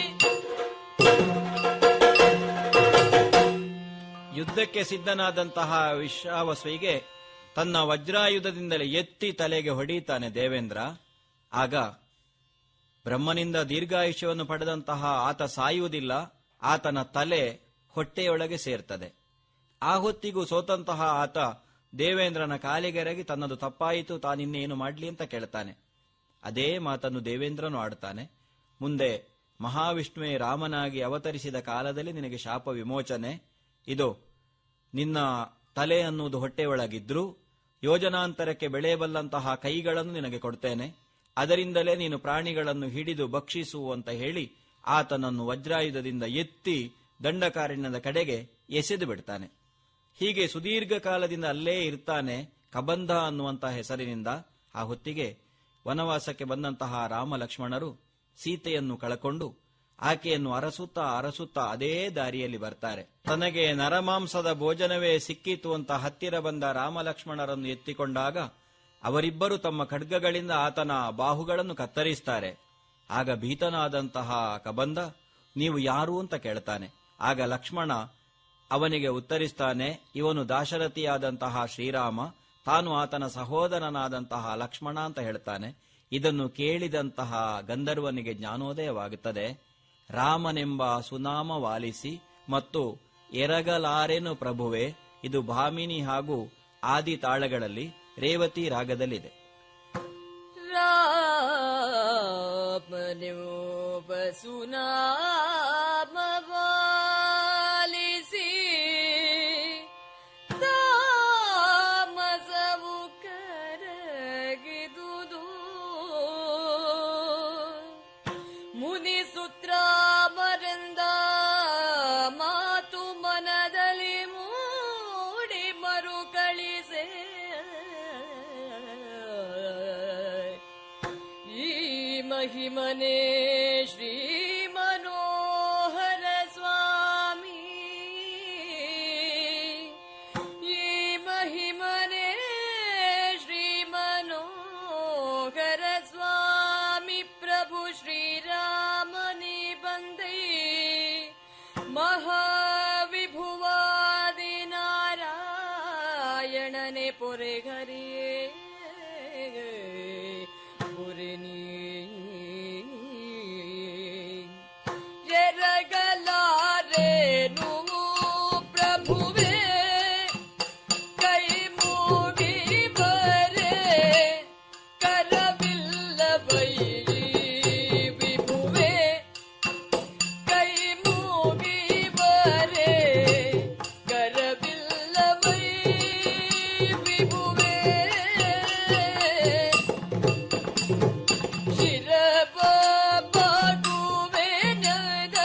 Speaker 9: ಯುದ್ಧಕ್ಕೆ ಸಿದ್ಧನಾದಂತಹ ವಿಶ್ವಾವಸುವಿಗೆ ತನ್ನ ವಜ್ರಾಯುಧದಿಂದಲೇ ಎತ್ತಿ ತಲೆಗೆ ಹೊಡೆಯುತ್ತಾನೆ ದೇವೇಂದ್ರ ಆಗ ಬ್ರಹ್ಮನಿಂದ ದೀರ್ಘಾಯುಷ್ಯವನ್ನು ಪಡೆದಂತಹ ಆತ ಸಾಯುವುದಿಲ್ಲ ಆತನ ತಲೆ ಹೊಟ್ಟೆಯೊಳಗೆ ಸೇರ್ತದೆ ಆ ಹೊತ್ತಿಗೂ ಸೋತಂತಹ ಆತ ದೇವೇಂದ್ರನ ಕಾಲಿಗೆರಗಿ ತನ್ನದು ತಪ್ಪಾಯಿತು ತಾನಿನ್ನೇನು ಮಾಡಲಿ ಅಂತ ಕೇಳ್ತಾನೆ ಅದೇ ಮಾತನ್ನು ದೇವೇಂದ್ರನು ಆಡ್ತಾನೆ ಮುಂದೆ ಮಹಾವಿಷ್ಣುವೇ ರಾಮನಾಗಿ ಅವತರಿಸಿದ ಕಾಲದಲ್ಲಿ ನಿನಗೆ ಶಾಪ ವಿಮೋಚನೆ ಇದು ನಿನ್ನ ತಲೆ ಅನ್ನುವುದು ಹೊಟ್ಟೆಯೊಳಗಿದ್ರೂ ಯೋಜನಾಂತರಕ್ಕೆ ಬೆಳೆಯಬಲ್ಲಂತಹ ಕೈಗಳನ್ನು ನಿನಗೆ ಕೊಡ್ತೇನೆ ಅದರಿಂದಲೇ ನೀನು ಪ್ರಾಣಿಗಳನ್ನು ಹಿಡಿದು ಭಕ್ಷಿಸು ಅಂತ ಹೇಳಿ ಆತನನ್ನು ವಜ್ರಾಯುಧದಿಂದ ಎತ್ತಿ ದಂಡಕಾರಣ್ಯದ ಕಡೆಗೆ ಎಸೆದು ಬಿಡ್ತಾನೆ ಹೀಗೆ ಸುದೀರ್ಘ ಕಾಲದಿಂದ ಅಲ್ಲೇ ಇರ್ತಾನೆ ಕಬಂಧ ಅನ್ನುವಂತಹ ಹೆಸರಿನಿಂದ ಆ ಹೊತ್ತಿಗೆ ವನವಾಸಕ್ಕೆ ಬಂದಂತಹ ರಾಮ ಲಕ್ಷ್ಮಣರು ಸೀತೆಯನ್ನು ಕಳಕೊಂಡು ಆಕೆಯನ್ನು ಅರಸುತ್ತಾ ಅರಸುತ್ತಾ ಅದೇ ದಾರಿಯಲ್ಲಿ ಬರ್ತಾರೆ ತನಗೆ ನರಮಾಂಸದ ಭೋಜನವೇ ಸಿಕ್ಕಿತು ಅಂತ ಹತ್ತಿರ ಬಂದ ರಾಮ ಲಕ್ಷ್ಮಣರನ್ನು ಎತ್ತಿಕೊಂಡಾಗ ಅವರಿಬ್ಬರು ತಮ್ಮ ಖಡ್ಗಗಳಿಂದ ಆತನ ಬಾಹುಗಳನ್ನು ಕತ್ತರಿಸ್ತಾರೆ ಆಗ ಭೀತನಾದಂತಹ ಕಬಂದ ನೀವು ಯಾರು ಅಂತ ಕೇಳ್ತಾನೆ ಆಗ ಲಕ್ಷ್ಮಣ ಅವನಿಗೆ ಉತ್ತರಿಸ್ತಾನೆ ಇವನು ದಾಶರಥಿಯಾದಂತಹ ಶ್ರೀರಾಮ ತಾನು ಆತನ ಸಹೋದರನಾದಂತಹ ಲಕ್ಷ್ಮಣ ಅಂತ ಹೇಳ್ತಾನೆ ಇದನ್ನು ಕೇಳಿದಂತಹ ಗಂಧರ್ವನಿಗೆ ಜ್ಞಾನೋದಯವಾಗುತ್ತದೆ ರಾಮನೆಂಬ ಸುನಾಮ ವಾಲಿಸಿ ಮತ್ತು ಎರಗಲಾರೆನು ಪ್ರಭುವೆ ಇದು ಭಾಮಿನಿ ಹಾಗೂ ಆದಿ ತಾಳಗಳಲ್ಲಿ ರೇವತಿ ರಾಗದಲ್ಲಿದೆ
Speaker 8: ರಾಮನೆಂಬ ಸುನಾಮವಾಲಿಸಿ ತಾಮಸವು ಕರಗಿದುದು ಮುನಿಸುತ್ರಾಮರಿಂದ ಮಾತು ಮನದಲ್ಲಿ ಮೂಡಿ ಮರುಕಳಿಸೆ महिमने श्रीमनोहर स्वामी ಈ ಮಹಿಮನೆ ಶ್ರೀಮನೋಹರ ಸ್ವಾಮಿ ಪ್ರಭು ಶ್ರೀರಾಮನಿ ಬಂದೈ ಮಹಾವಿಭುವಾದಿ ನಾರಾಯಣನೆ ಪೊರೆ ಹರಿಯೇ ಪೊರೆ ನೀ ಎರಗಲಾರೇನು ಪ್ರಭುವೇ ಕೈ ಮೂಗಿ ಬರೆ ಕರವಿಲ್ಲವೈ ವಿಭುವೆ ಕೈ ಮೂಗಿ ಬರೆ ಕರವಿಲ್ಲವೈ ವಿಭುವೆ ಶಿರಬ ಬಾಗುವೆ ನದ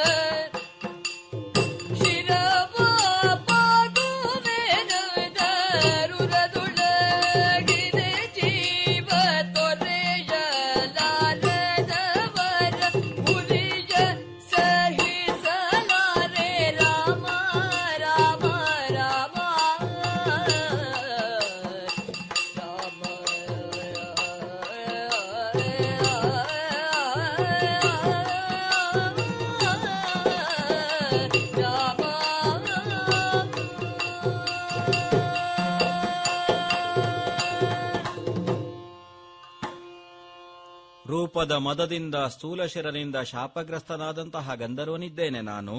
Speaker 8: ಶಿರವಾಗುವೆನದರುರದೊಳಗಿನೆ ಜೀವ ತೊರೆಯಲಾರದವರ ಹುಲಿಯ ಸಹಿಸಲಾರೆ ರಾಮ ರಾಮ ರಾಮ
Speaker 9: ರೂಪದ ಮದದಿಂದ ಸ್ಥೂಲಶಿರನಿಂದ ಶಾಪಗ್ರಸ್ತನಾದಂತಹ ಗಂಧರ್ವನಿದ್ದೇನೆ ನಾನು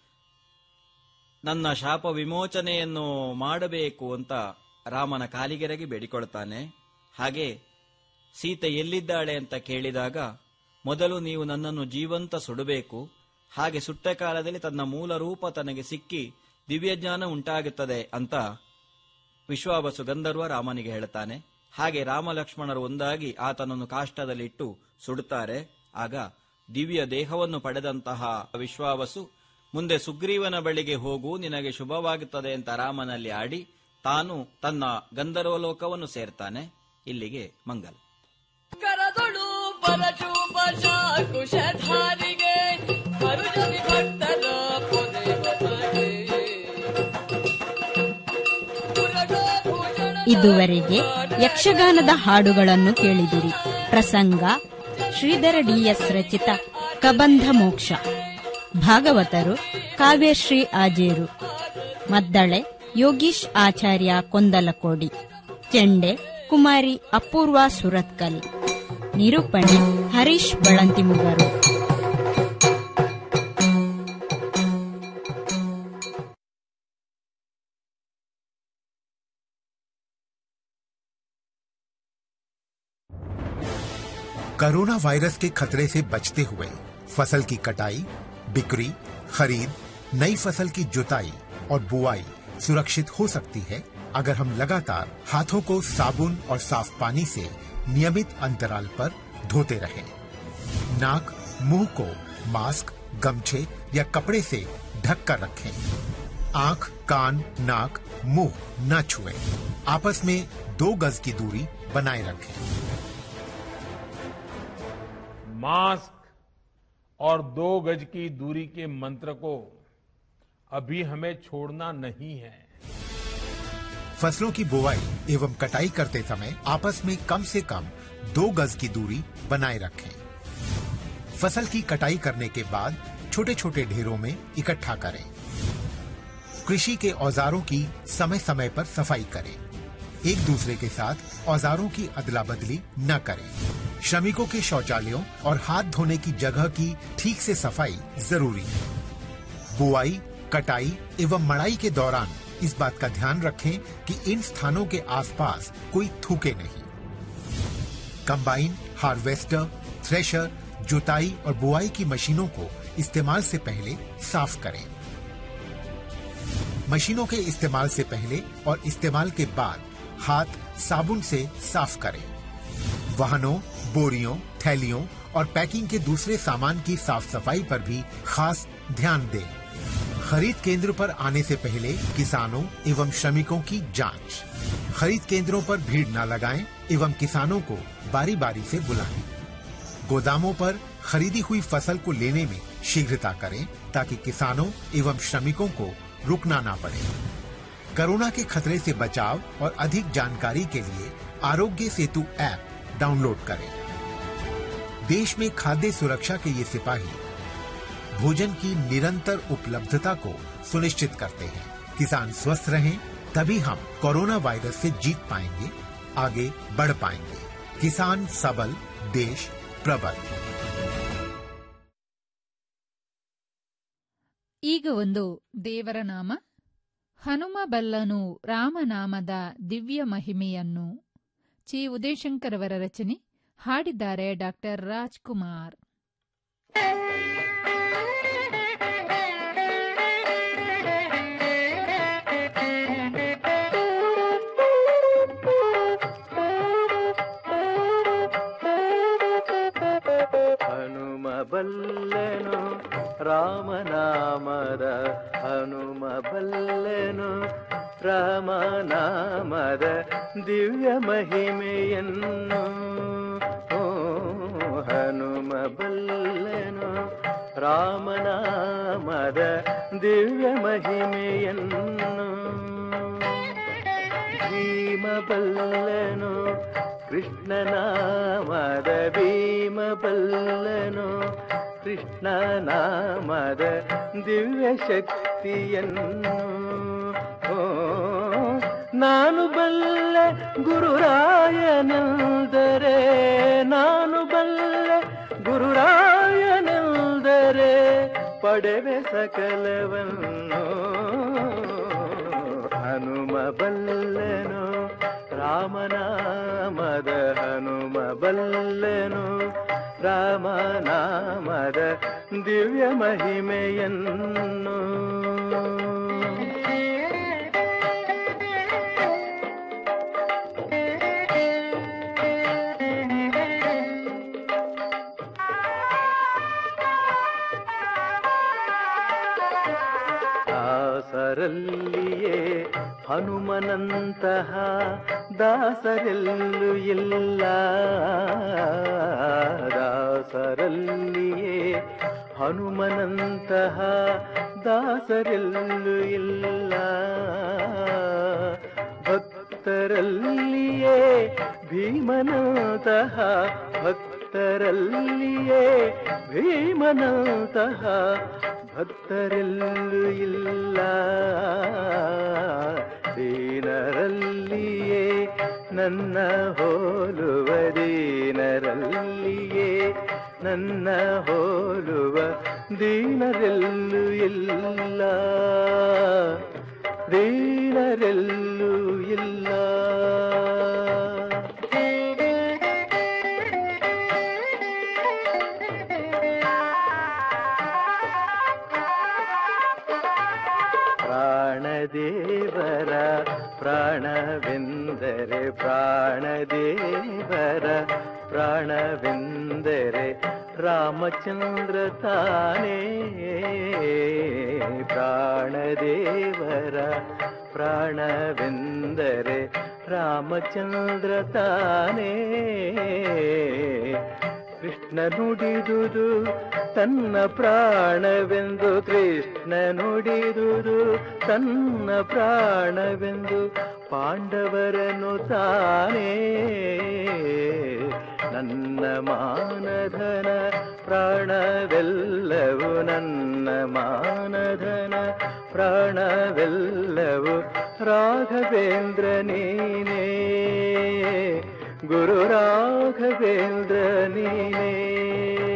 Speaker 9: ನನ್ನ ಶಾಪ ವಿಮೋಚನೆಯನ್ನು ಮಾಡಬೇಕು ಅಂತ ರಾಮನ ಕಾಲಿಗೆರಗಿ ಬೇಡಿಕೊಳ್ತಾನೆ ಹಾಗೆ ಸೀತೆ ಎಲ್ಲಿದ್ದಾಳೆ ಅಂತ ಕೇಳಿದಾಗ ಮೊದಲು ನೀವು ನನ್ನನ್ನು ಜೀವಂತ ಸುಡಬೇಕು ಹಾಗೆ ಸುಟ್ಟ ಕಾಲದಲ್ಲಿ ತನ್ನ ಮೂಲ ರೂಪ ತನಗೆ ಸಿಕ್ಕಿ ದಿವ್ಯಜ್ಞಾನ ಉಂಟಾಗುತ್ತದೆ ಅಂತ ವಿಶ್ವಾವಸು ಗಂಧರ್ವ ರಾಮನಿಗೆ ಹೇಳ್ತಾನೆ ಹಾಗೆ ರಾಮ ಲಕ್ಷ್ಮಣರು ಒಂದಾಗಿ ಆತನನ್ನು ಕಾಷ್ಟದಲ್ಲಿಟ್ಟು ಸುಡುತ್ತಾರೆ ಆಗ ದಿವ್ಯ ದೇಹವನ್ನು ಪಡೆದಂತಹ ವಿಶ್ವಾವಸು ಮುಂದೆ ಸುಗ್ರೀವನ ಬಳಿಗೆ ಹೋಗು ನಿನಗೆ ಶುಭವಾಗುತ್ತದೆ ಅಂತ ರಾಮನಲ್ಲಿ ಆಡಿ ತಾನು ತನ್ನ ಗಂಧರ್ವಲೋಕವನ್ನು ಸೇರ್ತಾನೆ ಇಲ್ಲಿಗೆ ಮಂಗಲ
Speaker 8: ಕರದೊಳು ಪರಚೂಪ ಕುಶಧಾರಿಗೆ ಮರುಜನಿ ಭಕ್ತರ ಪೊದೆವರಿಗೆ
Speaker 7: ಇದುವರೆಗೆ ಯಕ್ಷಗಾನದ ಹಾಡುಗಳನ್ನು ಕೇಳಿದಿರಿ ಪ್ರಸಂಗ ಶ್ರೀಧರ ಡಿಎಸ್ ರಚಿತ ಕಬಂಧ ಮೋಕ್ಷ ಭಾಗವತರು ಕಾವ್ಯಶ್ರೀ ಆಜೇರು ಮದ್ದಳೆ ಯೋಗೀಶ್ ಆಚಾರ್ಯ ಕೊಂದಲಕೋಡಿ ಚೆಂಡೆ ಕುಮಾರಿ ಅಪೂರ್ವ ಸುರತ್ಕಲ್ ನಿರೂಪಣೆ ಹರೀಶ್ ಬಳಂತಿಮುಗರು
Speaker 10: कोरोना वायरस के खतरे से बचते हुए फसल की कटाई बिक्री खरीद नई फसल की जुताई और बुआई सुरक्षित हो सकती है अगर हम लगातार हाथों को साबुन और साफ पानी से नियमित अंतराल पर धोते रहें। नाक मुंह को मास्क गमछे या कपड़े से ढक कर रखें आंख कान नाक मुंह न छुएं। आपस में दो गज की दूरी बनाए रखें
Speaker 11: मास्क और दो गज की दूरी के मंत्र को अभी हमें छोड़ना नहीं है
Speaker 10: फसलों की बुवाई एवं कटाई करते समय आपस में कम से कम दो गज की दूरी बनाए रखें फसल की कटाई करने के बाद छोटे छोटे ढेरों में इकट्ठा करें कृषि के औजारों की समय समय पर सफाई करें एक दूसरे के साथ औजारों की अदला बदली न करें श्रमिकों के शौचालयों और हाथ धोने की जगह की ठीक से सफाई जरूरी है बुआई कटाई एवं मड़ाई के दौरान इस बात का ध्यान रखें कि इन स्थानों के आसपास कोई थूके नहीं कंबाइन हार्वेस्टर थ्रेशर जुताई और बुआई की मशीनों को इस्तेमाल से पहले साफ करें मशीनों के इस्तेमाल से पहले और इस्तेमाल के बाद हाथ साबुन से साफ करें वाहनों बोरियों थैलियों और पैकिंग के दूसरे सामान की साफ सफाई पर भी खास ध्यान दें खरीद केंद्र पर आने से पहले किसानों एवं श्रमिकों की जांच खरीद केंद्रों पर भीड़ न लगाएं एवं किसानों को बारी बारी से बुलाएं गोदामों पर खरीदी हुई फसल को लेने में शीघ्रता करें ताकि किसानों एवं श्रमिकों को रुकना ना पड़े कोरोना के खतरे से बचाव और अधिक जानकारी के लिए आरोग्य सेतु ऐप डाउनलोड करें देश में खाद्य सुरक्षा के ये सिपाही भोजन की निरंतर उपलब्धता को सुनिश्चित करते हैं किसान स्वस्थ रहें तभी हम कोरोना वायरस से जीत पाएंगे आगे बढ़ पाएंगे किसान सबल देश प्रबल
Speaker 2: ಈಗ ಒಂದು ದೇವರ ನಾಮ ಹನುಮ ಬಲ್ಲನು ರಾಮನಾಮದ ದಿವ್ಯ ಮಹಿಮೆಯನ್ನು ಚಿ ಉದಯಶಂಕರ್ ಅವರ ರಚನೆ ಹಾಡಿದ್ದಾರೆ ಡಾಕ್ಟರ್ ರಾಜ್ಕುಮಾರ್
Speaker 12: ಹನುಮ ಬಲ್ಲನು ರಾಮನಾಮದ ಹನುಮ ಬಲ್ಲನು ರಾಮನಾಮದ ದಿವ್ಯ ಮಹಿಮೆಯನ್ನು ಓ, ಹನುಮ ಬಲ್ಲನು ರಾಮನಾಮದ ದಿವ್ಯ ಮಹಿಮೆಯನ್ನು ಭೀಮ ಬಲ್ಲನು ಕೃಷ್ಣನಾಮದ ಭೀಮ ಬಲ್ಲನು ಕೃಷ್ಣನಾಮದ ದಿವ್ಯ ಶಕ್ತಿಯನ್ನು ಓ, ನಾನು ಬಲ್ಲೆ ಗುರುರಾಯನೆಂದರೆ ನಾನು ಬಲ್ಲೆ ಗುರುರಾಯನೆಂದರೆ ಪಡೆವೆ ಸಕಲವನ್ನು ಹನುಮ ಬಲ್ಲನು ರಾಮನಾಮದ ಹನುಮ ಬಲ್ಲನು ರಾಮನಾಮದ ದಿವ್ಯ ಮಹಿಮೆಯನ್ನು ದಾಸರಲ್ಲಿಯೇ ಹನುಮನಂತಹ ದಾಸರೆಲ್ಲೂ ಇಲ್ಲ ದಾಸರಲ್ಲಿಯೇ ಹನುಮನಂತಹ ದಾಸರೆಲ್ಲೂ ಇಲ್ಲ ಭಕ್ತರಲ್ಲಿಯೇ ಭೀಮನಂತಹ ಭಕ್ತರಲ್ಲಿಯೇ ಭೀಮನಂತಹ ಭಕ್ತರೆಲ್ಲೂ ಇಲ್ಲ ದೀನರಲ್ಲಿಯೇ ನನ್ನ ಹೋಲುವ ದೀನರಲ್ಲಿಯೇ ನನ್ನ ಹೋಲುವ ದೀನರೆಲ್ಲೂ ಇಲ್ಲ ದೀನರೆಲ್ಲೂ ಇಲ್ಲ ಪ್ರಾಣದೇವರ ಪ್ರಾಣವೆಂದರೆ ಪ್ರಾಣದೇವರ ಪ್ರಾಣವೆಂದರೆ ರಾಮಚಂದ್ರ ತಾನೇ ಪ್ರಾಣದೇವರ ಪ್ರಾಣವೆಂದರೆ ರಾಮಚಂದ್ರ ತಾನೇ ಕೃಷ್ಣ ನುಡಿದುದು ತನ್ನ ಪ್ರಾಣವೆಂದು ಕೃಷ್ಣ ನುಡಿದುದು ತನ್ನ ಪ್ರಾಣವೆಂದು ಪಾಂಡವರನು ತಾನೇ ನನ್ನ ಮಾನಧನ ಪ್ರಾಣವೆಲ್ಲವು ನನ್ನ ಮಾನಧನ ಪ್ರಾಣವೆಲ್ಲವು ರಾಘವೇಂದ್ರ ನೀನೇ ಗುರು ರಾಘವೇಂದ್ರ ನೀನೇ